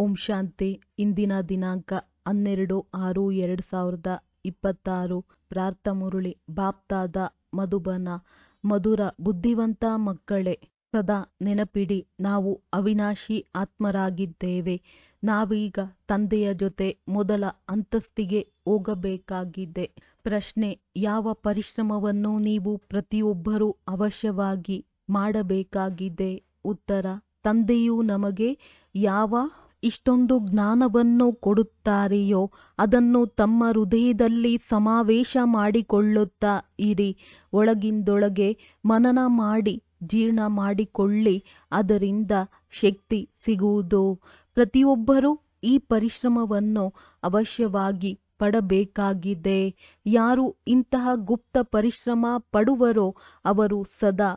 ಓಂ ಶಾಂತಿ ಇಂದಿನ ದಿನಾಂಕ ಹನ್ನೆರಡು ಆರು ಎರಡು ಸಾವಿರದ ಇಪ್ಪತ್ತಾರು ಪ್ರಾರ್ಥ ಮುರಳಿ ಬಾಪ್ತಾದ ಮಧುಬನ ಮಧುರ ಬುದ್ಧಿವಂತ ಮಕ್ಕಳೇ ಸದಾ ನೆನಪಿಡಿ ನಾವು ಅವಿನಾಶಿ ಆತ್ಮರಾಗಿದ್ದೇವೆ ನಾವೀಗ ತಂದೆಯ ಜೊತೆ ಮೊದಲ ಅಂತಸ್ತಿಗೆ ಹೋಗಬೇಕಾಗಿದೆ ಪ್ರಶ್ನೆ ಯಾವ ಪರಿಶ್ರಮವನ್ನು ನೀವು ಪ್ರತಿಯೊಬ್ಬರೂ ಅವಶ್ಯವಾಗಿ ಮಾಡಬೇಕಾಗಿದೆ ಉತ್ತರ ತಂದೆಯು ನಮಗೆ ಯಾವ ಇಷ್ಟೊಂದು ಜ್ಞಾನವನ್ನು ಕೊಡುತ್ತಾರೆಯೋ ಅದನ್ನು ತಮ್ಮ ಹೃದಯದಲ್ಲಿ ಸಮಾವೇಶ ಮಾಡಿಕೊಳ್ಳುತ್ತಾ ಇರಿ ಒಳಗಿಂದೊಳಗೆ ಮನನ ಮಾಡಿ ಜೀರ್ಣ ಮಾಡಿಕೊಳ್ಳಿ ಅದರಿಂದ ಶಕ್ತಿ ಸಿಗುವುದು ಪ್ರತಿಯೊಬ್ಬರೂ ಈ ಪರಿಶ್ರಮವನ್ನು ಅವಶ್ಯವಾಗಿ ಪಡಬೇಕಾಗಿದೆ ಯಾರು ಇಂತಹ ಗುಪ್ತ ಪರಿಶ್ರಮ ಪಡುವರೋ ಅವರು ಸದಾ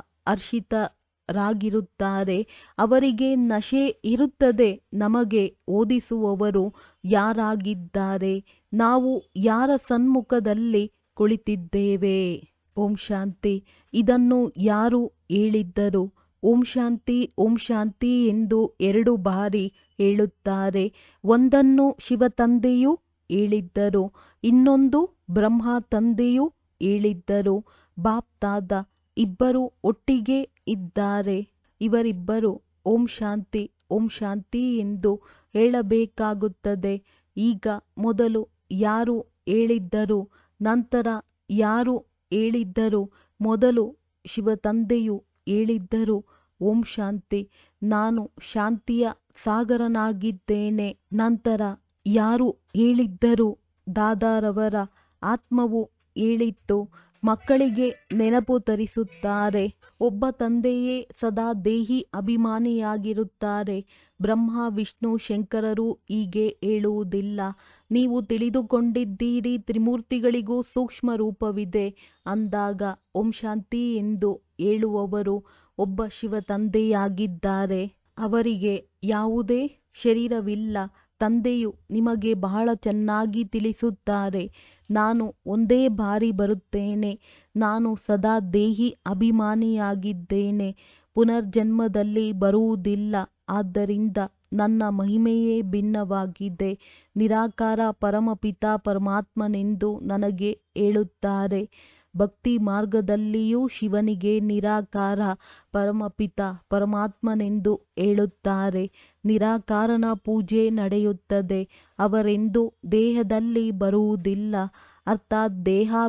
ಹರ್ಷಿತರಾಗಿರುತ್ತಾರೆ ಅವರಿಗೆ ನಶೆ ಇರುತ್ತದೆ ನಮಗೆ ಓದಿಸುವವರು ಯಾರಾಗಿದ್ದಾರೆ ನಾವು ಯಾರ ಸನ್ಮುಖದಲ್ಲಿ ಕುಳಿತಿದ್ದೇವೆ ಓಂ ಶಾಂತಿ ಇದನ್ನು ಯಾರು ಹೇಳಿದ್ದರು ಓಂ ಶಾಂತಿ ಓಂ ಶಾಂತಿ ಎಂದು ಎರಡು ಬಾರಿ ಹೇಳುತ್ತಾರೆ ಒಂದನ್ನು ಶಿವ ತಂದೆಯು ಹೇಳಿದ್ದರು ಇನ್ನೊಂದು ಬ್ರಹ್ಮ ತಂದೆಯು ಹೇಳಿದ್ದರು ಬಾಪ್ತಾದ ಇಬ್ಬರು ಒಟ್ಟಿಗೆ ಇದ್ದಾರೆ ಇವರಿಬ್ಬರು ಓಂ ಶಾಂತಿ ಓಂ ಶಾಂತಿ ಎಂದು ಹೇಳಬೇಕಾಗುತ್ತದೆ ಈಗ ಮೊದಲು ಯಾರು ಹೇಳಿದ್ದರು ನಂತರ ಯಾರು ಹೇಳಿದ್ದರು ಮೊದಲು ಶಿವ ತಂದೆಯು ಹೇಳಿದ್ದರು ಓಂ ಶಾಂತಿ ನಾನು ಶಾಂತಿಯ ಸಾಗರನಾಗಿದ್ದೇನೆ ನಂತರ ಯಾರು ಹೇಳಿದ್ದರು ದಾದಾರವರ ಆತ್ಮವು ಹೇಳಿತ್ತು ಮಕ್ಕಳಿಗೆ ನೆನಪು ತರಿಸುತ್ತಾರೆ ಒಬ್ಬ ತಂದೆಯೇ ಸದಾ ದೇಹಿ ಅಭಿಮಾನಿಯಾಗಿರುತ್ತಾರೆ ಬ್ರಹ್ಮ ವಿಷ್ಣು ಶಂಕರರು ಹೀಗೆ ಹೇಳುವುದಿಲ್ಲ ನೀವು ತಿಳಿದುಕೊಂಡಿದ್ದೀರಿ ತ್ರಿಮೂರ್ತಿಗಳಿಗೂ ಸೂಕ್ಷ್ಮ ರೂಪವಿದೆ ಅಂದಾಗ ಓಂ ಶಾಂತಿ ಎಂದು ಹೇಳುವವರು ಒಬ್ಬ ಶಿವ ತಂದೆಯಾಗಿದ್ದಾರೆ ಅವರಿಗೆ ಯಾವುದೇ ಶರೀರವಿಲ್ಲ ತಂದೆಯು ನಿಮಗೆ ಬಹಳ ಚೆನ್ನಾಗಿ ತಿಳಿಸುತ್ತಾರೆ ನಾನು ಒಂದೇ ಬಾರಿ ಬರುತ್ತೇನೆ ನಾನು ಸದಾ ದೇಹಿ ಅಭಿಮಾನಿಯಾಗಿದ್ದೇನೆ ಪುನರ್ಜನ್ಮದಲ್ಲಿ ಬರುವುದಿಲ್ಲ ಆದ್ದರಿಂದ ನನ್ನ ಮಹಿಮೆಯೇ ಭಿನ್ನವಾಗಿದೆ ನಿರಾಕಾರ ಪರಮಪಿತ ಪರಮಾತ್ಮನೆಂದು ನನಗೆ ಹೇಳುತ್ತಾರೆ ಭಕ್ತಿ ಮಾರ್ಗದಲ್ಲಿಯೂ ಶಿವನಿಗೆ ನಿರಾಕಾರ ಪರಮಪಿತ ಪರಮಾತ್ಮನೆಂದು ಹೇಳುತ್ತಾರೆ ನಿರಾಕಾರನ ಪೂಜೆ ನಡೆಯುತ್ತದೆ ಅವರೆಂದು ದೇಹದಲ್ಲಿ ಬರುವುದಿಲ್ಲ ಅರ್ಥಾತ್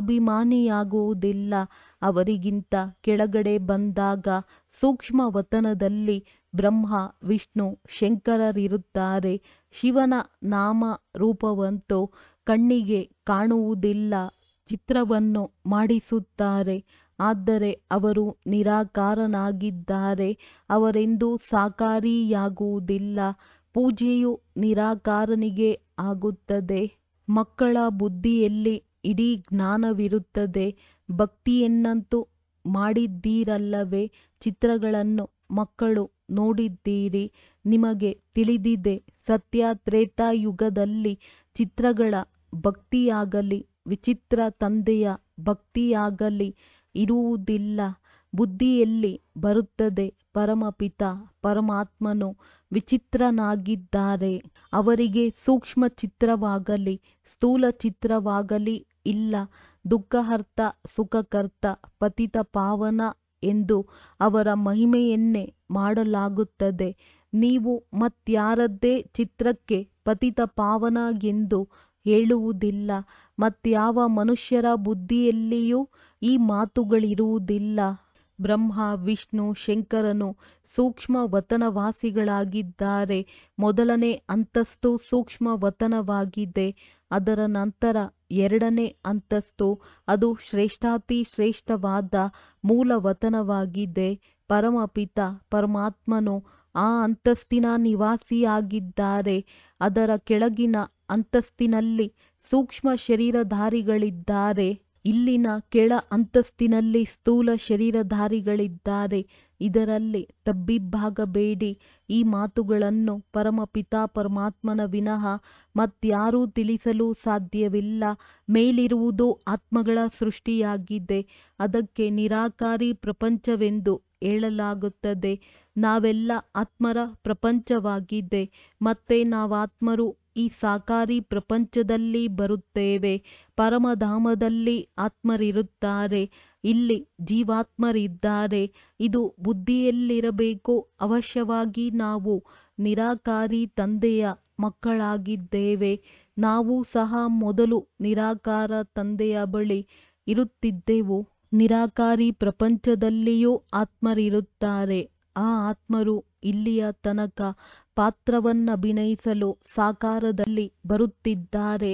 ದೇಹಾಭಿಮಾನಿಯಾಗುವುದಿಲ್ಲ ಅವರಿಗಿಂತ ಕೆಳಗಡೆ ಬಂದಾಗ ಸೂಕ್ಷ್ಮ ವತನದಲ್ಲಿ ಬ್ರಹ್ಮ ವಿಷ್ಣು ಶಂಕರರಿರುತ್ತಾರೆ ಶಿವನ ನಾಮ ರೂಪವಂತೂ ಕಣ್ಣಿಗೆ ಕಾಣುವುದಿಲ್ಲ ಚಿತ್ರವನ್ನು ಮಾಡಿಸುತ್ತಾರೆ ಆದರೆ ಅವರು ನಿರಾಕಾರನಾಗಿದ್ದಾರೆ ಅವರೆಂದೂ ಸಾಕಾರಿಯಾಗುವುದಿಲ್ಲ ಪೂಜೆಯು ನಿರಾಕಾರನಿಗೆ ಆಗುತ್ತದೆ ಮಕ್ಕಳ ಬುದ್ಧಿಯಲ್ಲಿ ಇಡೀ ಜ್ಞಾನವಿರುತ್ತದೆ ಭಕ್ತಿಯನ್ನಂತೂ ಮಾಡಿದ್ದೀರಲ್ಲವೇ ಚಿತ್ರಗಳನ್ನು ಮಕ್ಕಳು ನೋಡಿದ್ದೀರಿ ನಿಮಗೆ ತಿಳಿದಿದೆ ಸತ್ಯ ತ್ರೇತಾಯುಗದಲ್ಲಿ ಚಿತ್ರಗಳ ಭಕ್ತಿಯಾಗಲಿ ವಿಚಿತ್ರ ತಂದೆಯ ಭಕ್ತಿಯಾಗಲಿ ಇರುವುದಿಲ್ಲ ಬುದ್ಧಿಯಲ್ಲಿ ಬರುತ್ತದೆ ಪರಮಪಿತ ಪರಮಾತ್ಮನು ವಿಚಿತ್ರನಾಗಿದ್ದಾರೆ ಅವರಿಗೆ ಸೂಕ್ಷ್ಮ ಚಿತ್ರವಾಗಲಿ ಸ್ಥೂಲ ಚಿತ್ರವಾಗಲಿ ಇಲ್ಲ ದುಃಖಹರ್ತ ಸುಖಕರ್ತ ಪತಿತ ಪಾವನ ಎಂದು ಅವರ ಮಹಿಮೆಯನ್ನೇ ಮಾಡಲಾಗುತ್ತದೆ ನೀವು ಮತ್ಯಾರದ್ದೇ ಚಿತ್ರಕ್ಕೆ ಪತಿತ ಪಾವನ ಎಂದು ಹೇಳುವುದಿಲ್ಲ ಮತ್ಯಾವ ಮನುಷ್ಯರ ಬುದ್ಧಿಯಲ್ಲಿಯೂ ಈ ಮಾತುಗಳಿರುವುದಿಲ್ಲ ಬ್ರಹ್ಮ ವಿಷ್ಣು ಶಂಕರನು ಸೂಕ್ಷ್ಮ ವತನವಾಸಿಗಳಾಗಿದ್ದಾರೆ ಮೊದಲನೇ ಅಂತಸ್ತು ಸೂಕ್ಷ್ಮ ವತನವಾಗಿದೆ ಅದರ ನಂತರ ಎರಡನೇ ಅಂತಸ್ತು ಅದು ಶ್ರೇಷ್ಠಾತಿ ಶ್ರೇಷ್ಠವಾದ ಮೂಲ ವತನವಾಗಿದೆ ಪರಮಪಿತ ಪರಮಾತ್ಮನು ಆ ಅಂತಸ್ತಿನ ನಿವಾಸಿಯಾಗಿದ್ದಾರೆ ಅದರ ಕೆಳಗಿನ ಅಂತಸ್ತಿನಲ್ಲಿ ಸೂಕ್ಷ್ಮ ಶರೀರಧಾರಿಗಳಿದ್ದಾರೆ ಇಲ್ಲಿನ ಕೆಳ ಅಂತಸ್ತಿನಲ್ಲಿ ಸ್ಥೂಲ ಶರೀರಧಾರಿಗಳಿದ್ದಾರೆ ಇದರಲ್ಲಿ ತಬ್ಬಿಬ್ಬಾಗಬೇಡಿ ಈ ಮಾತುಗಳನ್ನು ಪರಮಪಿತ ಪರಮಾತ್ಮನ ವಿನಃ ಮತ್ಯಾರೂ ತಿಳಿಸಲು ಸಾಧ್ಯವಿಲ್ಲ ಮೇಲಿರುವುದು ಆತ್ಮಗಳ ಸೃಷ್ಟಿಯಾಗಿದೆ ಅದಕ್ಕೆ ನಿರಾಕಾರಿ ಪ್ರಪಂಚವೆಂದು ಹೇಳಲಾಗುತ್ತದೆ ನಾವೆಲ್ಲ ಆತ್ಮರ ಪ್ರಪಂಚವಾಗಿದೆ ಮತ್ತೆ ನಾವಾತ್ಮರು ಈ ಸಾಕಾರಿ ಪ್ರಪಂಚದಲ್ಲಿ ಬರುತ್ತೇವೆ ಪರಮಧಾಮದಲ್ಲಿ ಆತ್ಮರಿರುತ್ತಾರೆ ಇಲ್ಲಿ ಜೀವಾತ್ಮರಿದ್ದಾರೆ ಇದು ಬುದ್ಧಿಯಲ್ಲಿರಬೇಕು ಅವಶ್ಯವಾಗಿ ನಾವು ನಿರಾಕಾರಿ ತಂದೆಯ ಮಕ್ಕಳಾಗಿದ್ದೇವೆ ನಾವು ಸಹ ಮೊದಲು ನಿರಾಕಾರ ತಂದೆಯ ಬಳಿ ಇರುತ್ತಿದ್ದೆವು ನಿರಾಕಾರಿ ಪ್ರಪಂಚದಲ್ಲಿಯೂ ಆತ್ಮರಿರುತ್ತಾರೆ ಆ ಆತ್ಮರು ಇಲ್ಲಿಯ ತನಕ ಪಾತ್ರವನ್ನಭಿನಯಿಸಲು ಸಾಕಾರದಲ್ಲಿ ಬರುತ್ತಿದ್ದಾರೆ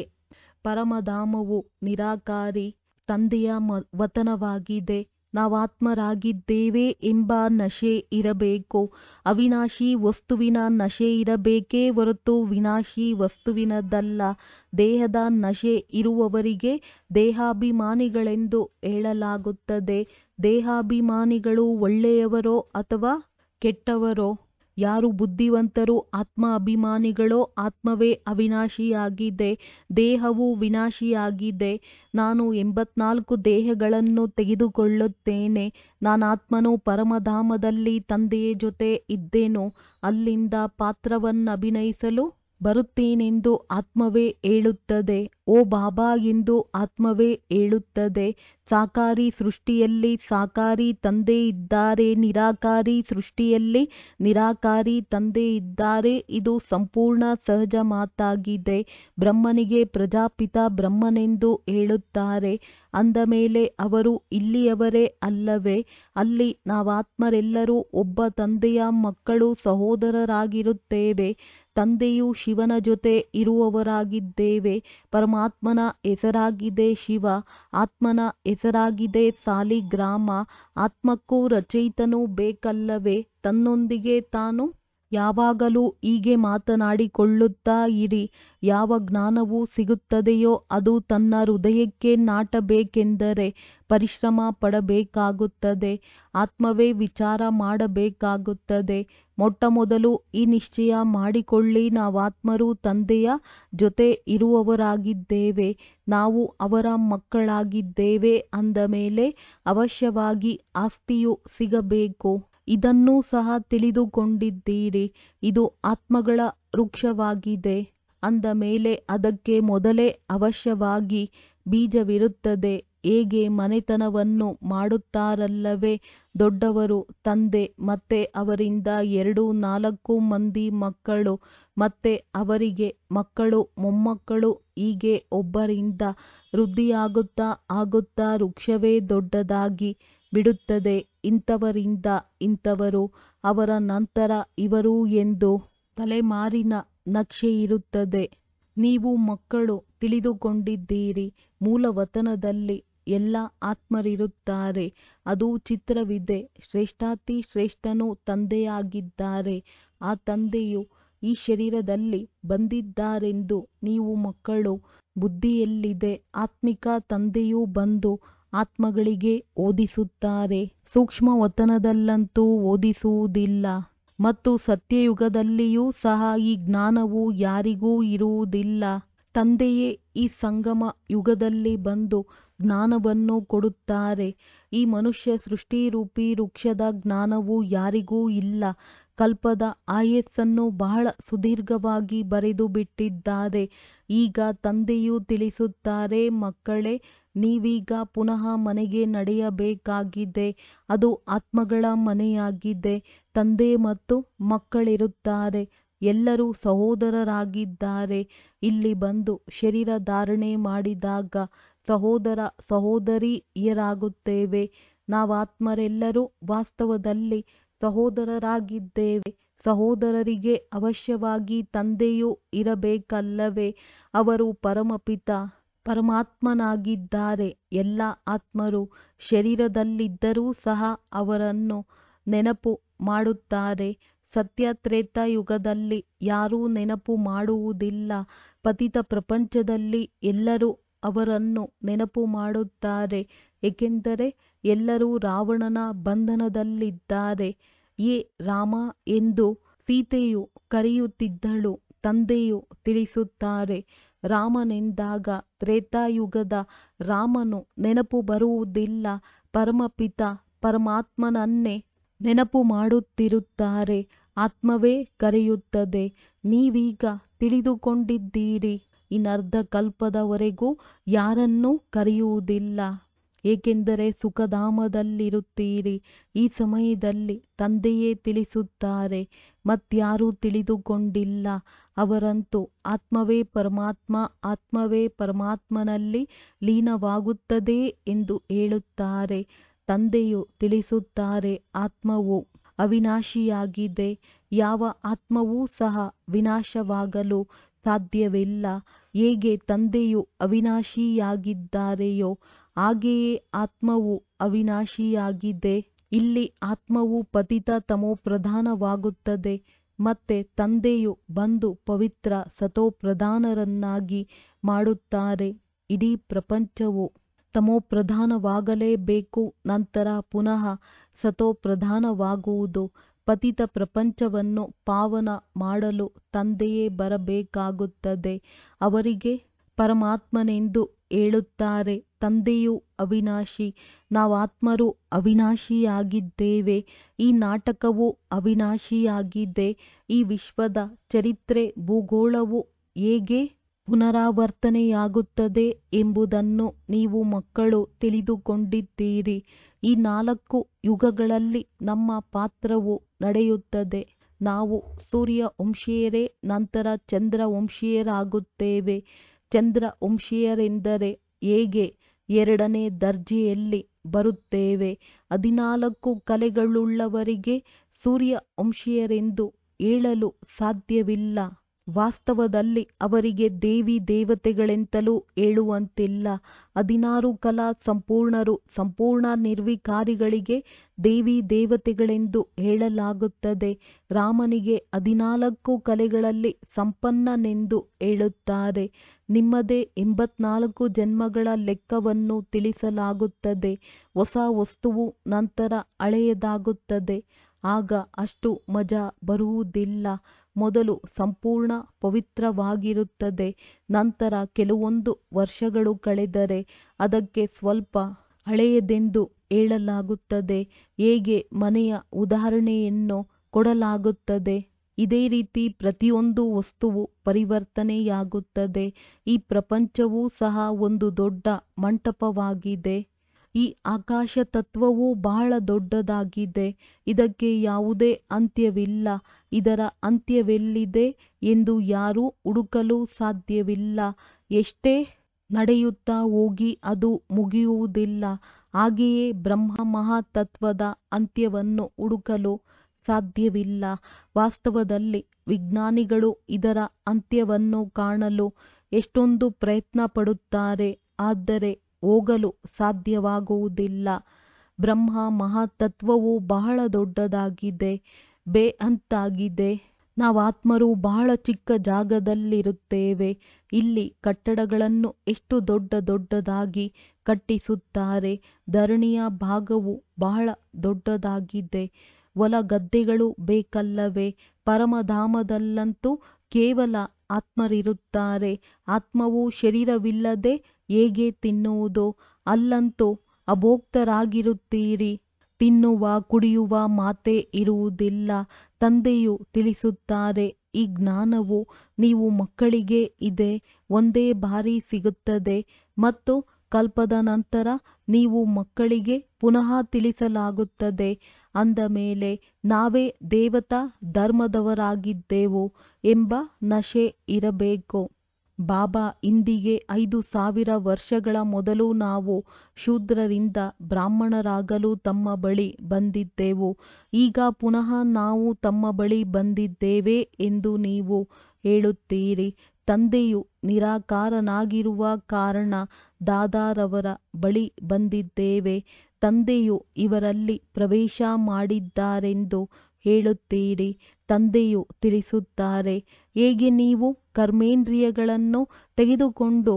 ಪರಮಧಾಮವು ನಿರಾಕಾರಿ ತಂದೆಯ ವತನವಾಗಿದೆ ನಾವಾತ್ಮರಾಗಿದ್ದೇವೆ ಎಂಬ ನಶೆ ಇರಬೇಕು ಅವಿನಾಶಿ ವಸ್ತುವಿನ ನಶೆ ಇರಬೇಕೇ ಹೊರತು ವಿನಾಶಿ ವಸ್ತುವಿನದಲ್ಲ ದೇಹದ ನಶೆ ಇರುವವರಿಗೆ ದೇಹಾಭಿಮಾನಿಗಳೆಂದು ಹೇಳಲಾಗುತ್ತದೆ ದೇಹಾಭಿಮಾನಿಗಳು ಒಳ್ಳೆಯವರೋ ಅಥವಾ ಕೆಟ್ಟವರೋ ಯಾರು ಬುದ್ಧಿವಂತರು ಆತ್ಮ ಅಭಿಮಾನಿಗಳೋ ಆತ್ಮವೇ ಅವಿನಾಶಿಯಾಗಿದೆ ದೇಹವು ವಿನಾಶಿಯಾಗಿದೆ ನಾನು ಎಂಬತ್ನಾಲ್ಕು ದೇಹಗಳನ್ನು ತೆಗೆದುಕೊಳ್ಳುತ್ತೇನೆ ನಾನಾತ್ಮನು ಪರಮಧಾಮದಲ್ಲಿ ತಂದೆಯ ಜೊತೆ ಇದ್ದೆನು ಅಲ್ಲಿಂದ ಪಾತ್ರವನ್ನಭಿನಯಿಸಲು ಬರುತ್ತೇನೆಂದು ಆತ್ಮವೇ ಹೇಳುತ್ತದೆ ಓ ಬಾಬಾ ಎಂದು ಆತ್ಮವೇ ಹೇಳುತ್ತದೆ ಸಾಕಾರಿ ಸೃಷ್ಟಿಯಲ್ಲಿ ಸಾಕಾರಿ ತಂದೆ ಇದ್ದಾರೆ ನಿರಾಕಾರಿ ಸೃಷ್ಟಿಯಲ್ಲಿ ನಿರಾಕಾರಿ ತಂದೆ ಇದ್ದಾರೆ ಇದು ಸಂಪೂರ್ಣ ಸಹಜ ಮಾತಾಗಿದೆ ಬ್ರಹ್ಮನಿಗೆ ಪ್ರಜಾಪಿತ ಬ್ರಹ್ಮನೆಂದು ಹೇಳುತ್ತಾರೆ ಅಂದ ಮೇಲೆ ಅವರು ಇಲ್ಲಿಯವರೇ ಅಲ್ಲವೇ ಅಲ್ಲಿ ನಾವಾತ್ಮರೆಲ್ಲರೂ ಒಬ್ಬ ತಂದೆಯ ಮಕ್ಕಳು ಸಹೋದರರಾಗಿರುತ್ತೇವೆ ತಂದೆಯು ಶಿವನ ಜೊತೆ ಇರುವವರಾಗಿದ್ದೇವೆ ಪರಮಾತ್ಮನ ಹೆಸರಾಗಿದೆ ಶಿವ ಆತ್ಮನ ಹೆಸರಾಗಿದೆ ಸಾಲಿಗ್ರಾಮ ಆತ್ಮಕ್ಕೂ ರಚಯಿತನು ಬೇಕಲ್ಲವೇ ತನ್ನೊಂದಿಗೆ ತಾನು ಯಾವಾಗಲೂ ಹೀಗೆ ಮಾತನಾಡಿಕೊಳ್ಳುತ್ತಾ ಇರಿ ಯಾವ ಜ್ಞಾನವು ಸಿಗುತ್ತದೆಯೋ ಅದು ತನ್ನ ಹೃದಯಕ್ಕೆ ನಾಟಬೇಕೆಂದರೆ ಪರಿಶ್ರಮ ಪಡಬೇಕಾಗುತ್ತದೆ ಆತ್ಮವೇ ವಿಚಾರ ಮಾಡಬೇಕಾಗುತ್ತದೆ ಮೊಟ್ಟಮೊದಲು ಈ ನಿಶ್ಚಯ ಮಾಡಿಕೊಳ್ಳಿ ನಾವಾತ್ಮರು ತಂದೆಯ ಜೊತೆ ಇರುವವರಾಗಿದ್ದೇವೆ ನಾವು ಅವರ ಮಕ್ಕಳಾಗಿದ್ದೇವೆ ಅಂದ ಮೇಲೆ ಅವಶ್ಯವಾಗಿ ಆಸ್ತಿಯು ಸಿಗಬೇಕು ಇದನ್ನೂ ಸಹ ತಿಳಿದುಕೊಂಡಿದ್ದೀರಿ ಇದು ಆತ್ಮಗಳ ವೃಕ್ಷವಾಗಿದೆ ಅಂದ ಮೇಲೆ ಅದಕ್ಕೆ ಮೊದಲೇ ಅವಶ್ಯವಾಗಿ ಬೀಜವಿರುತ್ತದೆ ಹೇಗೆ ಮನೆತನವನ್ನು ಮಾಡುತ್ತಾರಲ್ಲವೇ ದೊಡ್ಡವರು ತಂದೆ ಮತ್ತೆ ಅವರಿಂದ ಎರಡು ನಾಲ್ಕು ಮಂದಿ ಮಕ್ಕಳು ಮತ್ತೆ ಅವರಿಗೆ ಮಕ್ಕಳು ಮೊಮ್ಮಕ್ಕಳು ಹೀಗೆ ಒಬ್ಬರಿಂದ ವೃದ್ಧಿಯಾಗುತ್ತಾ ಆಗುತ್ತಾ ವೃಕ್ಷವೇ ದೊಡ್ಡದಾಗಿ ಬಿಡುತ್ತದೆ ಇಂಥವರಿಂದ ಇಂಥವರು ಅವರ ನಂತರ ಇವರು ಎಂದು ತಲೆಮಾರಿನ ನಕ್ಷೆಯಿರುತ್ತದೆ ನೀವು ಮಕ್ಕಳು ತಿಳಿದುಕೊಂಡಿದ್ದೀರಿ ಮೂಲವತನದಲ್ಲಿ ಎಲ್ಲ ಆತ್ಮರಿರುತ್ತಾರೆ ಅದು ಚಿತ್ರವಿದೆ ಶ್ರೇಷ್ಠಾತಿ ಶ್ರೇಷ್ಠನು ತಂದೆಯಾಗಿದ್ದಾರೆ ಆ ತಂದೆಯು ಈ ಶರೀರದಲ್ಲಿ ಬಂದಿದ್ದಾರೆಂದು ನೀವು ಮಕ್ಕಳು ಬುದ್ಧಿಯಲ್ಲಿದೆ ಆತ್ಮಿಕ ತಂದೆಯೂ ಬಂದು ಆತ್ಮಗಳಿಗೆ ಓದಿಸುತ್ತಾರೆ ಸೂಕ್ಷ್ಮವತನದಲ್ಲಂತೂ ಓದಿಸುವುದಿಲ್ಲ ಮತ್ತು ಸತ್ಯಯುಗದಲ್ಲಿಯೂ ಸಹ ಈ ಜ್ಞಾನವು ಯಾರಿಗೂ ಇರುವುದಿಲ್ಲ ತಂದೆಯೇ ಈ ಸಂಗಮ ಯುಗದಲ್ಲಿ ಬಂದು ಜ್ಞಾನವನ್ನು ಕೊಡುತ್ತಾರೆ ಈ ಮನುಷ್ಯ ಸೃಷ್ಟಿರೂಪಿ ವೃಕ್ಷದ ಜ್ಞಾನವು ಯಾರಿಗೂ ಇಲ್ಲ ಕಲ್ಪದ ಆಯಸ್ಸನ್ನು ಬಹಳ ಸುದೀರ್ಘವಾಗಿ ಬರೆದು ಬಿಟ್ಟಿದ್ದಾರೆ ಈಗ ತಂದೆಯು ತಿಳಿಸುತ್ತಾರೆ ಮಕ್ಕಳೇ ನೀವೀಗ ಪುನಃ ಮನೆಗೆ ನಡೆಯಬೇಕಾಗಿದೆ ಅದು ಆತ್ಮಗಳ ಮನೆಯಾಗಿದೆ ತಂದೆ ಮತ್ತು ಮಕ್ಕಳಿರುತ್ತಾರೆ ಎಲ್ಲರೂ ಸಹೋದರರಾಗಿದ್ದಾರೆ ಇಲ್ಲಿ ಬಂದು ಶರೀರ ಧಾರಣೆ ಮಾಡಿದಾಗ ಸಹೋದರ ಸಹೋದರಿಯರಾಗುತ್ತೇವೆ ನಾವಾತ್ಮರೆಲ್ಲರೂ ವಾಸ್ತವದಲ್ಲಿ ಸಹೋದರರಾಗಿದ್ದೇವೆ ಸಹೋದರರಿಗೆ ಅವಶ್ಯವಾಗಿ ತಂದೆಯೂ ಇರಬೇಕಲ್ಲವೇ ಅವರು ಪರಮಪಿತ ಪರಮಾತ್ಮನಾಗಿದ್ದಾರೆ ಎಲ್ಲ ಆತ್ಮರು ಶರೀರದಲ್ಲಿದ್ದರೂ ಸಹ ಅವರನ್ನು ನೆನಪು ಮಾಡುತ್ತಾರೆ ಸತ್ಯ ತ್ರೇತಾಯುಗದಲ್ಲಿ ಯಾರೂ ನೆನಪು ಮಾಡುವುದಿಲ್ಲ ಪತಿತ ಪ್ರಪಂಚದಲ್ಲಿ ಎಲ್ಲರೂ ಅವರನ್ನು ನೆನಪು ಮಾಡುತ್ತಾರೆ ಏಕೆಂದರೆ ಎಲ್ಲರೂ ರಾವಣನ ಬಂಧನದಲ್ಲಿದ್ದಾರೆ ಏ ರಾಮ ಎಂದು ಸೀತೆಯು ಕರೆಯುತ್ತಿದ್ದಳು ತಂದೆಯು ತಿಳಿಸುತ್ತಾರೆ ರಾಮನೆಂದಾಗ ತ್ರೇತಾಯುಗದ ರಾಮನು ನೆನಪು ಬರುವುದಿಲ್ಲ ಪರಮಪಿತ ಪರಮಾತ್ಮನನ್ನೇ ನೆನಪು ಮಾಡುತ್ತಿರುತ್ತಾರೆ ಆತ್ಮವೇ ಕರೆಯುತ್ತದೆ ನೀವೀಗ ತಿಳಿದುಕೊಂಡಿದ್ದೀರಿ ಇನ್ನರ್ಧ ಕಲ್ಪದವರೆಗೂ ಯಾರನ್ನೂ ಕರೆಯುವುದಿಲ್ಲ ಏಕೆಂದರೆ ಸುಖಧಾಮದಲ್ಲಿರುತ್ತೀರಿ ಈ ಸಮಯದಲ್ಲಿ ತಂದೆಯೇ ತಿಳಿಸುತ್ತಾರೆ ಮತ್ಯಾರೂ ತಿಳಿದುಕೊಂಡಿಲ್ಲ ಅವರಂತೂ ಆತ್ಮವೇ ಪರಮಾತ್ಮ ಆತ್ಮವೇ ಪರಮಾತ್ಮನಲ್ಲಿ ಲೀನವಾಗುತ್ತದೆ ಎಂದು ಹೇಳುತ್ತಾರೆ ತಂದೆಯು ತಿಳಿಸುತ್ತಾರೆ ಆತ್ಮವು ಅವಿನಾಶಿಯಾಗಿದೆ ಯಾವ ಆತ್ಮವೂ ಸಹ ವಿನಾಶವಾಗಲು ಸಾಧ್ಯವಿಲ್ಲ ಹೇಗೆ ತಂದೆಯು ಅವಿನಾಶಿಯಾಗಿದ್ದಾರೆಯೋ ಹಾಗೆಯೇ ಆತ್ಮವು ಅವಿನಾಶಿಯಾಗಿದೆ ಇಲ್ಲಿ ಆತ್ಮವು ಪತಿತ ತಮೋಪ್ರಧಾನವಾಗುತ್ತದೆ ಮತ್ತೆ ತಂದೆಯು ಬಂದು ಪವಿತ್ರ ಸತೋಪ್ರಧಾನರನ್ನಾಗಿ ಮಾಡುತ್ತಾರೆ ಇಡೀ ಪ್ರಪಂಚವು ತಮೋಪ್ರಧಾನವಾಗಲೇಬೇಕು ನಂತರ ಪುನಃ ಸತೋಪ್ರಧಾನವಾಗುವುದು ಪತಿತ ಪ್ರಪಂಚವನ್ನು ಪಾವನ ಮಾಡಲು ತಂದೆಯೇ ಬರಬೇಕಾಗುತ್ತದೆ ಅವರಿಗೆ ಪರಮಾತ್ಮನೆಂದು ಹೇಳುತ್ತಾರೆ ತಂದೆಯು ಅವಿನಾಶಿ ನಾವಾತ್ಮರು ಅವಿನಾಶಿಯಾಗಿದ್ದೇವೆ ಈ ನಾಟಕವು ಅವಿನಾಶಿಯಾಗಿದೆ ಈ ವಿಶ್ವದ ಚರಿತ್ರೆ ಭೂಗೋಳವು ಹೇಗೆ ಪುನರಾವರ್ತನೆಯಾಗುತ್ತದೆ ಎಂಬುದನ್ನು ನೀವು ಮಕ್ಕಳು ತಿಳಿದುಕೊಂಡಿದ್ದೀರಿ ಈ ನಾಲ್ಕು ಯುಗಗಳಲ್ಲಿ ನಮ್ಮ ಪಾತ್ರವು ನಡೆಯುತ್ತದೆ ನಾವು ಸೂರ್ಯ ವಂಶೀಯರೇ ನಂತರ ಚಂದ್ರ ವಂಶೀಯರಾಗುತ್ತೇವೆ ಚಂದ್ರ ವಂಶೀಯರೆಂದರೆ ಹೇಗೆ ಎರಡನೇ ದರ್ಜೆಯಲ್ಲಿ ಬರುತ್ತೇವೆ ಹದಿನಾಲ್ಕು ಕಲೆಗಳುಳ್ಳವರಿಗೆ ಸೂರ್ಯ ವಂಶೀಯರೆಂದು ಹೇಳಲು ಸಾಧ್ಯವಿಲ್ಲ ವಾಸ್ತವದಲ್ಲಿ ಅವರಿಗೆ ದೇವಿ ದೇವತೆಗಳೆಂತಲೂ ಹೇಳುವಂತಿಲ್ಲ ಹದಿನಾರು ಕಲಾ ಸಂಪೂರ್ಣರು ಸಂಪೂರ್ಣ ನಿರ್ವಿಕಾರಿಗಳಿಗೆ ದೇವಿ ದೇವತೆಗಳೆಂದು ಹೇಳಲಾಗುತ್ತದೆ ರಾಮನಿಗೆ ಹದಿನಾಲ್ಕು ಕಲೆಗಳಲ್ಲಿ ಸಂಪನ್ನನೆಂದು ಹೇಳುತ್ತಾರೆ ನಿಮ್ಮದೇ ಎಂಬತ್ನಾಲ್ಕು ಜನ್ಮಗಳ ಲೆಕ್ಕವನ್ನು ತಿಳಿಸಲಾಗುತ್ತದೆ ಹೊಸ ವಸ್ತುವು ನಂತರ ಹಳೆಯದಾಗುತ್ತದೆ ಆಗ ಅಷ್ಟು ಮಜಾ ಬರುವುದಿಲ್ಲ ಮೊದಲು ಸಂಪೂರ್ಣ ಪವಿತ್ರವಾಗಿರುತ್ತದೆ ನಂತರ ಕೆಲವೊಂದು ವರ್ಷಗಳು ಕಳೆದರೆ ಅದಕ್ಕೆ ಸ್ವಲ್ಪ ಹಳೆಯದೆಂದು ಹೇಳಲಾಗುತ್ತದೆ ಹೇಗೆ ಮನೆಯ ಉದಾಹರಣೆಯನ್ನು ಕೊಡಲಾಗುತ್ತದೆ ಇದೇ ರೀತಿ ಪ್ರತಿಯೊಂದು ವಸ್ತುವು ಪರಿವರ್ತನೆಯಾಗುತ್ತದೆ ಈ ಪ್ರಪಂಚವೂ ಸಹ ಒಂದು ದೊಡ್ಡ ಮಂಟಪವಾಗಿದೆ ಈ ಆಕಾಶ ತತ್ವವು ಬಹಳ ದೊಡ್ಡದಾಗಿದೆ ಇದಕ್ಕೆ ಯಾವುದೇ ಅಂತ್ಯವಿಲ್ಲ ಇದರ ಅಂತ್ಯವೆಲ್ಲಿದೆ ಎಂದು ಯಾರೂ ಹುಡುಕಲು ಸಾಧ್ಯವಿಲ್ಲ ಎಷ್ಟೇ ನಡೆಯುತ್ತಾ ಹೋಗಿ ಅದು ಮುಗಿಯುವುದಿಲ್ಲ ಹಾಗೆಯೇ ಬ್ರಹ್ಮ ಮಹಾತತ್ವದ ಅಂತ್ಯವನ್ನು ಹುಡುಕಲು ಸಾಧ್ಯವಿಲ್ಲ ವಾಸ್ತವದಲ್ಲಿ ವಿಜ್ಞಾನಿಗಳು ಇದರ ಅಂತ್ಯವನ್ನು ಕಾಣಲು ಎಷ್ಟೊಂದು ಪ್ರಯತ್ನ ಪಡುತ್ತಾರೆ ಆದರೆ ಹೋಗಲು ಸಾಧ್ಯವಾಗುವುದಿಲ್ಲ ಬ್ರಹ್ಮ ಮಹಾತತ್ವವು ಬಹಳ ದೊಡ್ಡದಾಗಿದೆ ಬೇಹಂತಾಗಿದೆ ನಾವಾತ್ಮರು ಬಹಳ ಚಿಕ್ಕ ಜಾಗದಲ್ಲಿರುತ್ತೇವೆ ಇಲ್ಲಿ ಕಟ್ಟಡಗಳನ್ನು ಎಷ್ಟು ದೊಡ್ಡ ದೊಡ್ಡದಾಗಿ ಕಟ್ಟಿಸುತ್ತಾರೆ ಧರಣಿಯ ಭಾಗವು ಬಹಳ ದೊಡ್ಡದಾಗಿದೆ ಹೊಲ ಗದ್ದೆಗಳು ಬೇಕಲ್ಲವೇ ಪರಮಧಾಮದಲ್ಲಂತೂ ಕೇವಲ ಆತ್ಮರಿರುತ್ತಾರೆ ಆತ್ಮವು ಶರೀರವಿಲ್ಲದೆ ಹೇಗೆ ತಿನ್ನುವುದು ಅಲ್ಲಂತೂ ಅಭೋಕ್ತರಾಗಿರುತ್ತೀರಿ ತಿನ್ನುವ ಕುಡಿಯುವ ಮಾತೇ ಇರುವುದಿಲ್ಲ ತಂದೆಯು ತಿಳಿಸುತ್ತಾರೆ ಈ ಜ್ಞಾನವು ನೀವು ಮಕ್ಕಳಿಗೆ ಇದೆ ಒಂದೇ ಬಾರಿ ಸಿಗುತ್ತದೆ ಮತ್ತು ಕಲ್ಪದ ನಂತರ ನೀವು ಮಕ್ಕಳಿಗೆ ಪುನಃ ತಿಳಿಸಲಾಗುತ್ತದೆ ಅಂದ ಮೇಲೆ ನಾವೇ ದೇವತಾ ಧರ್ಮದವರಾಗಿದ್ದೆವು ಎಂಬ ನಶೆ ಇರಬೇಕು ಬಾಬಾ ಇಂದಿಗೆ ಐದು ಸಾವಿರ ವರ್ಷಗಳ ಮೊದಲು ನಾವು ಶೂದ್ರರಿಂದ ಬ್ರಾಹ್ಮಣರಾಗಲು ತಮ್ಮ ಬಳಿ ಬಂದಿದ್ದೆವು ಈಗ ಪುನಃ ನಾವು ತಮ್ಮ ಬಳಿ ಬಂದಿದ್ದೇವೆ ಎಂದು ನೀವು ಹೇಳುತ್ತೀರಿ ತಂದೆಯು ನಿರಾಕಾರನಾಗಿರುವ ಕಾರಣ ದಾದಾರವರ ಬಳಿ ಬಂದಿದ್ದೇವೆ ತಂದೆಯು ಇವರಲ್ಲಿ ಪ್ರವೇಶ ಮಾಡಿದ್ದಾರೆಂದು ಹೇಳುತ್ತೀರಿ ತಂದೆಯು ತಿಳಿಸುತ್ತಾರೆ ಹೇಗೆ ನೀವು ಕರ್ಮೇಂದ್ರಿಯಗಳನ್ನು ತೆಗೆದುಕೊಂಡು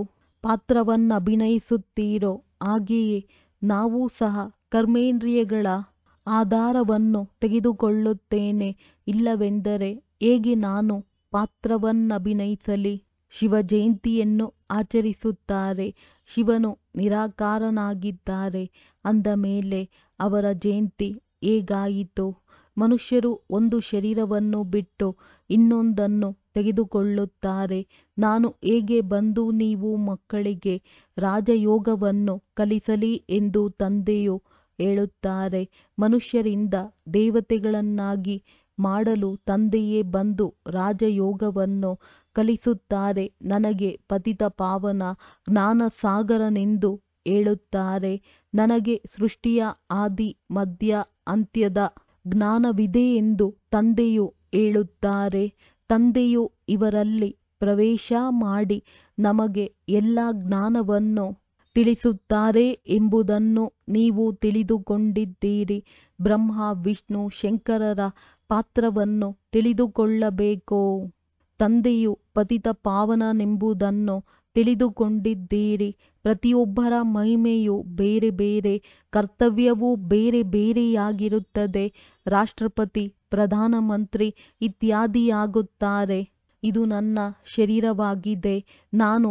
ಪಾತ್ರವನ್ನಭಿನಯಿಸುತ್ತೀರೋ ಹಾಗೆಯೇ ನಾವು ಸಹ ಕರ್ಮೇಂದ್ರಿಯಗಳ ಆಧಾರವನ್ನು ತೆಗೆದುಕೊಳ್ಳುತ್ತೇನೆ ಇಲ್ಲವೆಂದರೆ ಹೇಗೆ ನಾನು ಪಾತ್ರವನ್ನಭಿನಯಿಸಲಿ ಶಿವ ಜಯಂತಿಯನ್ನು ಆಚರಿಸುತ್ತಾರೆ ಶಿವನು ನಿರಾಕಾರನಾಗಿದ್ದಾರೆ ಅಂದ ಮೇಲೆ ಅವರ ಜಯಂತಿ ಹೇಗಾಯಿತು ಮನುಷ್ಯರು ಒಂದು ಶರೀರವನ್ನು ಬಿಟ್ಟು ಇನ್ನೊಂದನ್ನು ತೆಗೆದುಕೊಳ್ಳುತ್ತಾರೆ ನಾನು ಹೇಗೆ ಬಂದು ನೀವು ಮಕ್ಕಳಿಗೆ ರಾಜಯೋಗವನ್ನು ಕಲಿಸಲಿ ಎಂದು ತಂದೆಯು ಹೇಳುತ್ತಾರೆ ಮನುಷ್ಯರಿಂದ ದೇವತೆಗಳನ್ನಾಗಿ ಮಾಡಲು ತಂದೆಯೇ ಬಂದು ರಾಜಯೋಗವನ್ನು ಕಲಿಸುತ್ತಾರೆ ನನಗೆ ಪತಿತ ಪಾವನ ಜ್ಞಾನಸಾಗರನೆಂದು ಹೇಳುತ್ತಾರೆ ನನಗೆ ಸೃಷ್ಟಿಯ ಆದಿ ಮಧ್ಯ ಅಂತ್ಯದ ಜ್ಞಾನವಿದೆ ಎಂದು ತಂದೆಯು ಹೇಳುತ್ತಾರೆ ತಂದೆಯು ಇವರಲ್ಲಿ ಪ್ರವೇಶ ಮಾಡಿ ನಮಗೆ ಎಲ್ಲ ಜ್ಞಾನವನ್ನು ತಿಳಿಸುತ್ತಾರೆ ಎಂಬುದನ್ನು ನೀವು ತಿಳಿದುಕೊಂಡಿದ್ದೀರಿ ಬ್ರಹ್ಮ ವಿಷ್ಣು ಶಂಕರರ ಪಾತ್ರವನ್ನು ತಿಳಿದುಕೊಳ್ಳಬೇಕು ತಂದೆಯು ಪತಿತ ಪಾವನನೆಂಬುದನ್ನು ತಿಳಿದುಕೊಂಡಿದ್ದೀರಿ ಪ್ರತಿಯೊಬ್ಬರ ಮಹಿಮೆಯು ಬೇರೆ ಬೇರೆ ಕರ್ತವ್ಯವೂ ಬೇರೆ ಬೇರೆಯಾಗಿರುತ್ತದೆ ರಾಷ್ಟ್ರಪತಿ ಪ್ರಧಾನಮಂತ್ರಿ ಇತ್ಯಾದಿಯಾಗುತ್ತಾರೆ ಇದು ನನ್ನ ಶರೀರವಾಗಿದೆ ನಾನು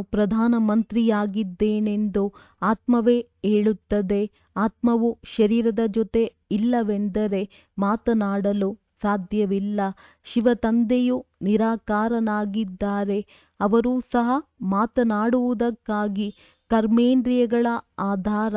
ಪ್ರಧಾನಮಂತ್ರಿಯಾಗಿದ್ದೇನೆಂದು ಆತ್ಮವೇ ಹೇಳುತ್ತದೆ ಆತ್ಮವು ಶರೀರದ ಜೊತೆ ಇಲ್ಲವೆಂದರೆ ಮಾತನಾಡಲು ಸಾಧ್ಯವಿಲ್ಲ ಶಿವತಂದೆಯು ನಿರಾಕಾರನಾಗಿದ್ದಾರೆ ಅವರೂ ಸಹ ಮಾತನಾಡುವುದಕ್ಕಾಗಿ ಕರ್ಮೇಂದ್ರಿಯಗಳ ಆಧಾರ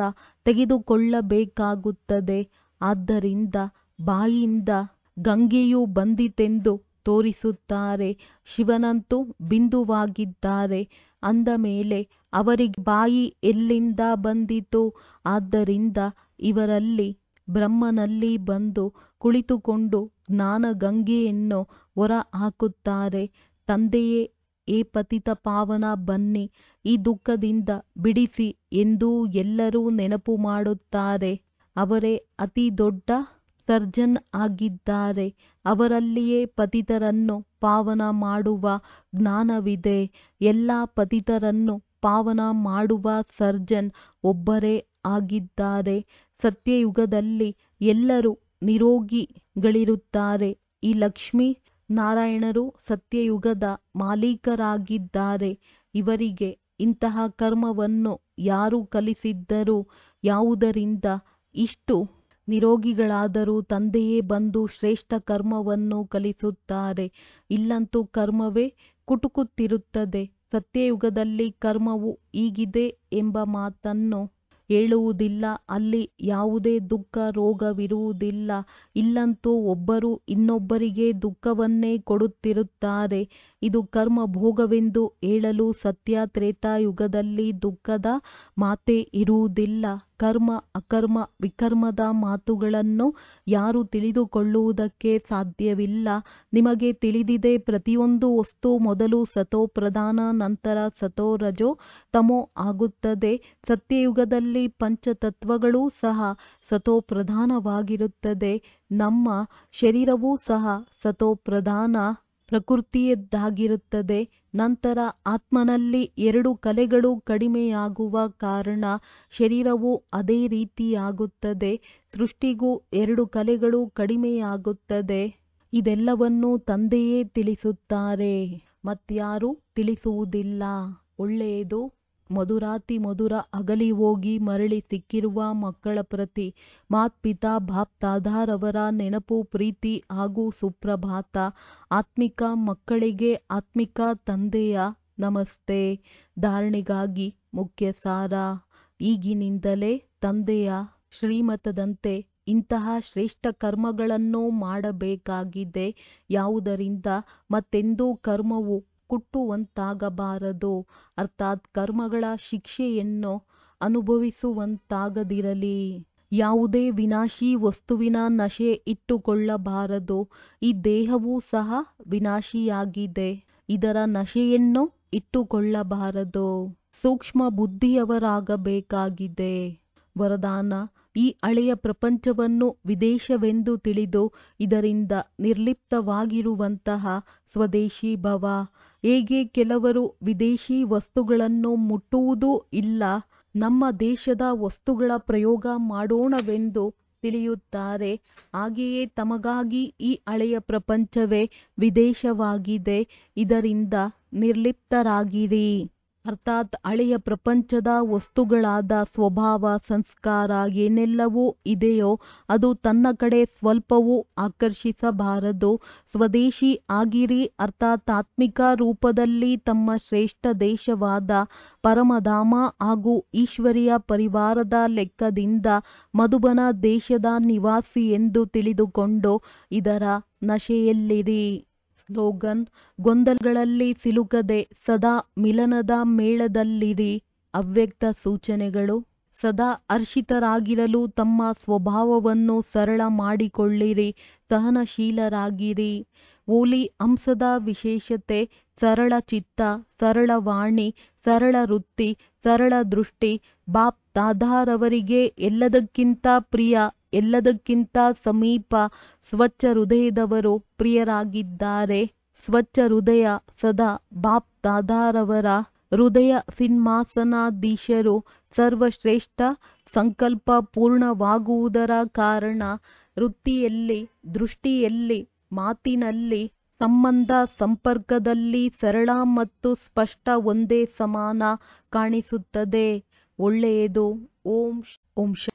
ತೆಗೆದುಕೊಳ್ಳಬೇಕಾಗುತ್ತದೆ ಆದ್ದರಿಂದ ಬಾಯಿಯಿಂದ ಗಂಗೆಯು ಬಂದಿತೆಂದು ತೋರಿಸುತ್ತಾರೆ ಶಿವನಂತೂ ಬಿಂದುವಾಗಿದ್ದಾರೆ ಅಂದ ಮೇಲೆ ಅವರಿಗೆ ಬಾಯಿ ಎಲ್ಲಿಂದ ಬಂದಿತು ಆದ್ದರಿಂದ ಇವರಲ್ಲಿ ಬ್ರಹ್ಮನಲ್ಲಿ ಬಂದು ಕುಳಿತುಕೊಂಡು ಜ್ಞಾನ ಗಂಗೆಯನ್ನು ಹೊರ ಹಾಕುತ್ತಾರೆ ತಂದೆಯೇ ಏ ಪತಿತ ಪಾವನ ಬನ್ನಿ ಈ ದುಃಖದಿಂದ ಬಿಡಿಸಿ ಎಂದು ಎಲ್ಲರೂ ನೆನಪು ಮಾಡುತ್ತಾರೆ ಅವರೇ ಅತಿ ದೊಡ್ಡ ಸರ್ಜನ್ ಆಗಿದ್ದಾರೆ ಅವರಲ್ಲಿಯೇ ಪತಿತರನ್ನು ಪಾವನ ಮಾಡುವ ಜ್ಞಾನವಿದೆ ಎಲ್ಲ ಪತಿತರನ್ನು ಪಾವನ ಮಾಡುವ ಸರ್ಜನ್ ಒಬ್ಬರೇ ಆಗಿದ್ದಾರೆ ಸತ್ಯಯುಗದಲ್ಲಿ ಎಲ್ಲರೂ ನಿರೋಗಿಗಳಿರುತ್ತಾರೆ ಈ ಲಕ್ಷ್ಮೀ ನಾರಾಯಣರು ಸತ್ಯಯುಗದ ಮಾಲೀಕರಾಗಿದ್ದಾರೆ ಇವರಿಗೆ ಇಂತಹ ಕರ್ಮವನ್ನು ಯಾರು ಕಲಿಸಿದ್ದರು ಯಾವುದರಿಂದ ಇಷ್ಟು ನಿರೋಗಿಗಳಾದರೂ ತಂದೆಯೇ ಬಂದು ಶ್ರೇಷ್ಠ ಕರ್ಮವನ್ನು ಕಲಿಸುತ್ತಾರೆ ಇಲ್ಲಂತೂ ಕರ್ಮವೇ ಕುಟುಕುತ್ತಿರುತ್ತದೆ ಸತ್ಯಯುಗದಲ್ಲಿ ಕರ್ಮವು ಹೀಗಿದೆ ಎಂಬ ಮಾತನ್ನು ಹೇಳುವುದಿಲ್ಲ ಅಲ್ಲಿ ಯಾವುದೇ ದುಃಖ ರೋಗವಿರುವುದಿಲ್ಲ ಇಲ್ಲಂತೂ ಒಬ್ಬರು ಇನ್ನೊಬ್ಬರಿಗೆ ದುಃಖವನ್ನೇ ಕೊಡುತ್ತಿರುತ್ತಾರೆ ಇದು ಕರ್ಮ ಭೋಗವೆಂದು ಹೇಳಲು ಸತ್ಯ ತ್ರೇತಾಯುಗದಲ್ಲಿ ದುಃಖದ ಮಾತೇ ಇರುವುದಿಲ್ಲ ಕರ್ಮ ಅಕರ್ಮ ವಿಕರ್ಮದ ಮಾತುಗಳನ್ನು ಯಾರು ತಿಳಿದುಕೊಳ್ಳುವುದಕ್ಕೆ ಸಾಧ್ಯವಿಲ್ಲ ನಿಮಗೆ ತಿಳಿದಿದೆ ಪ್ರತಿಯೊಂದು ವಸ್ತು ಮೊದಲು ಸತೋ ಪ್ರಧಾನ ನಂತರ ಸತೋ ರಜೋ ತಮೋ ಆಗುತ್ತದೆ ಸತ್ಯಯುಗದಲ್ಲಿ ಪಂಚತತ್ವಗಳೂ ಸಹ ಸತೋ ಪ್ರಧಾನವಾಗಿರುತ್ತದೆ ನಮ್ಮ ಶರೀರವೂ ಸಹ ಸತೋ ಪ್ರಧಾನ ಪ್ರಕೃತಿಯದ್ದಾಗಿರುತ್ತದೆ ನಂತರ ಆತ್ಮನಲ್ಲಿ ಎರಡು ಕಲೆಗಳು ಕಡಿಮೆಯಾಗುವ ಕಾರಣ ಶರೀರವು ಅದೇ ರೀತಿಯಾಗುತ್ತದೆ ಸೃಷ್ಟಿಗೂ ಎರಡು ಕಲೆಗಳು ಕಡಿಮೆಯಾಗುತ್ತದೆ ಇದೆಲ್ಲವನ್ನೂ ತಂದೆಯೇ ತಿಳಿಸುತ್ತಾರೆ ಮತ್ಯಾರೂ ತಿಳಿಸುವುದಿಲ್ಲ ಒಳ್ಳೆಯದು ಮಧುರಾತಿ ಮಧುರ ಅಗಲಿ ಹೋಗಿ ಮರಳಿ ಸಿಕ್ಕಿರುವ ಮಕ್ಕಳ ಪ್ರತಿ ಮಾತ್ಪಿತಾ ಬಾಪ್ ದಾದಾರವರ ನೆನಪು ಪ್ರೀತಿ ಹಾಗೂ ಸುಪ್ರಭಾತ ಆತ್ಮಿಕ ಮಕ್ಕಳಿಗೆ ಆತ್ಮಿಕ ತಂದೆಯ ನಮಸ್ತೆ ಧಾರಣೆಗಾಗಿ ಮುಖ್ಯ ಸಾರ ಈಗಿನಿಂದಲೇ ತಂದೆಯ ಶ್ರೀಮತದಂತೆ ಇಂತಹ ಶ್ರೇಷ್ಠ ಕರ್ಮಗಳನ್ನು ಮಾಡಬೇಕಾಗಿದೆ ಯಾವುದರಿಂದ ಮತ್ತೆಂದೂ ಕರ್ಮವು ಕುಟ್ಟುವಂತಾಗಬಾರದು ಅರ್ಥಾತ್ ಕರ್ಮಗಳ ಶಿಕ್ಷೆಯನ್ನು ಅನುಭವಿಸುವಂತಾಗದಿರಲಿ ಯಾವುದೇ ವಿನಾಶಿ ವಸ್ತುವಿನ ನಶೆ ಇಟ್ಟುಕೊಳ್ಳಬಾರದು ಈ ದೇಹವೂ ಸಹ ವಿನಾಶಿಯಾಗಿದೆ ಇದರ ನಶೆಯನ್ನು ಇಟ್ಟುಕೊಳ್ಳಬಾರದು ಸೂಕ್ಷ್ಮ ಬುದ್ಧಿಯವರಾಗಬೇಕಾಗಿದೆ ವರದಾನ ಈ ಹಳೆಯ ಪ್ರಪಂಚವನ್ನು ವಿದೇಶವೆಂದು ತಿಳಿದು ಇದರಿಂದ ನಿರ್ಲಿಪ್ತವಾಗಿರುವಂತಹ ಸ್ವದೇಶಿ ಭವ ಹೇಗೆ ಕೆಲವರು ವಿದೇಶಿ ವಸ್ತುಗಳನ್ನು ಮುಟ್ಟುವುದೂ ಇಲ್ಲ ನಮ್ಮ ದೇಶದ ವಸ್ತುಗಳ ಪ್ರಯೋಗ ಮಾಡೋಣವೆಂದು ತಿಳಿಯುತ್ತಾರೆ ಹಾಗೆಯೇ ತಮಗಾಗಿ ಈ ಹಳೆಯ ಪ್ರಪಂಚವೇ ವಿದೇಶವಾಗಿದೆ ಇದರಿಂದ ನಿರ್ಲಿಪ್ತರಾಗಿರಿ ಅರ್ಥಾತ್ ಹಳೆಯ ಪ್ರಪಂಚದ ವಸ್ತುಗಳಾದ ಸ್ವಭಾವ ಸಂಸ್ಕಾರ ಏನೆಲ್ಲವೂ ಇದೆಯೋ ಅದು ತನ್ನ ಕಡೆ ಸ್ವಲ್ಪವೂ ಆಕರ್ಷಿಸಬಾರದು ಸ್ವದೇಶಿ ಆಗಿರಿ ಅರ್ಥಾತ್ ಆತ್ಮಿಕ ರೂಪದಲ್ಲಿ ತಮ್ಮ ಶ್ರೇಷ್ಠ ದೇಶವಾದ ಪರಮಧಾಮ ಹಾಗೂ ಈಶ್ವರೀಯ ಪರಿವಾರದ ಲೆಕ್ಕದಿಂದ ಮಧುಬನ ದೇಶದ ನಿವಾಸಿ ಎಂದು ತಿಳಿದುಕೊಂಡು ಇದರ ನಶೆಯಲ್ಲಿರಿ ಸ್ಲೋಗನ್ ಗೊಂದಲಗಳಲ್ಲಿ ಸಿಲುಕದೆ ಸದಾ ಮಿಲನದ ಮೇಳದಲ್ಲಿರಿ ಅವ್ಯಕ್ತ ಸೂಚನೆಗಳು ಸದಾ ಹರ್ಷಿತರಾಗಿರಲು ತಮ್ಮ ಸ್ವಭಾವವನ್ನು ಸರಳ ಮಾಡಿಕೊಳ್ಳಿರಿ ಸಹನಶೀಲರಾಗಿರಿ ಓಲಿ ಹಂಸದ ವಿಶೇಷತೆ ಸರಳ ಚಿತ್ತ ಸರಳ ವಾಣಿ ಸರಳ ವೃತ್ತಿ ಸರಳ ದೃಷ್ಟಿ ಬಾಪ್ ದಾದಾರವರಿಗೆ ಎಲ್ಲದಕ್ಕಿಂತ ಪ್ರಿಯ ಎಲ್ಲದಕ್ಕಿಂತ ಸಮೀಪ ಸ್ವಚ್ಛ ಹೃದಯದವರು ಪ್ರಿಯರಾಗಿದ್ದಾರೆ ಸ್ವಚ್ಛ ಹೃದಯ ಸದಾ ಬಾಪ್ ದಾದಾರವರ ಹೃದಯ ಸಿಂಹಾಸನಾಧೀಶರು ಸರ್ವಶ್ರೇಷ್ಠ ಸಂಕಲ್ಪ ಪೂರ್ಣವಾಗುವುದರ ಕಾರಣ ವೃತ್ತಿಯಲ್ಲಿ ದೃಷ್ಟಿಯಲ್ಲಿ ಮಾತಿನಲ್ಲಿ ಸಂಬಂಧ ಸಂಪರ್ಕದಲ್ಲಿ ಸರಳ ಮತ್ತು ಸ್ಪಷ್ಟ ಒಂದೇ ಸಮಾನ ಕಾಣಿಸುತ್ತದೆ ಒಳ್ಳೆಯದು ಓಂ ಓಂ